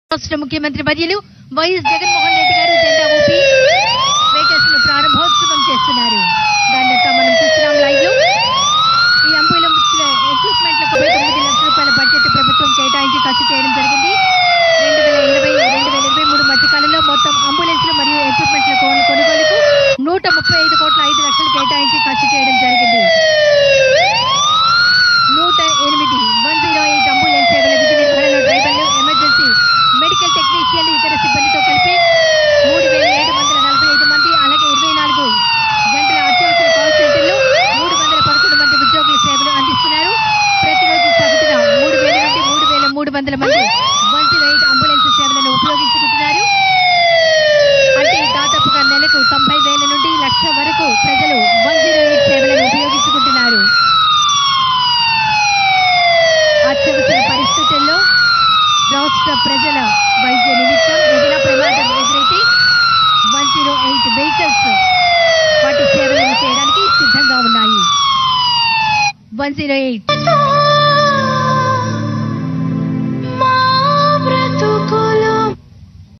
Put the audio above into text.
రాష్ట్ర ముఖ్యమంత్రి వర్యులు వైఎస్ జగన్మోహన్ రెడ్డి గారు జెండా ఊపి వెహికల్స్ ను ప్రారంభోత్సవం చేస్తున్నారు దాన్ని మనం చూస్తున్నాం లైవ్ లో ఈ అంబులెన్స్ ఎక్విప్మెంట్ లకు తొమ్మిది లక్షల రూపాయల బడ్జెట్ ప్రభుత్వం కేటాయించి ఖర్చు చేయడం జరిగింది రెండు వేల ఇరవై రెండు వేల ఇరవై మూడు మధ్య కాలంలో మొత్తం అంబులెన్స్లు మరియు ఎక్విప్మెంట్ల కొను- కొనుగోలుకు నూట ముప్పై ఐదు కోట్ల ఐదు లక్షలు కేటాయించి ఖర్చు చేయడం జరిగింది నూట ఎనిమిది వన్ జీరో ఎయిట్ అంబులెన్స్ సేవల విధి నిర్వహణలో డ్రైవర్లు ఎమర్జెన్సీ మెడికల్ టెక్నీషియన్లు ఇతర సిబ్బందితో కలిపి మూడు వేల ఏడు వందల నలభై ఐదు మంది అలాగే ఇరవై నాలుగు గంటల అత్యవసర కాల్ సెంటర్లు మూడు వందల పదకొండు మంది ఉద్యోగులు సేవలు అందిస్తున్నారు ప్రతిరోజు సగటున మూడు వేల నుండి మూడు వేల మూడు వందల మంది వన్ జీరో ఎయిట్ అంబులెన్స్ సేవలను ఉపయోగించుకుంటున్నారు అంటే దాదాపుగా నెలకు తొంభై వేల నుండి లక్ష వరకు ప్రజలు వన్ జీరో ఎయిట్ సేవలను ఉపయోగించుకుంటున్నారు అత్యవసర పరిస్థితుల్లో రాష్ట్ర ప్రజల వైద్య నిమిత్తం ఏదైనా ప్రమాదం ఎదురైతే వన్ జీరో ఎయిట్ వెహికల్స్ వాటి సేవలను చేయడానికి సిద్ధంగా ఉన్నాయి వన్ జీరో ఎయిట్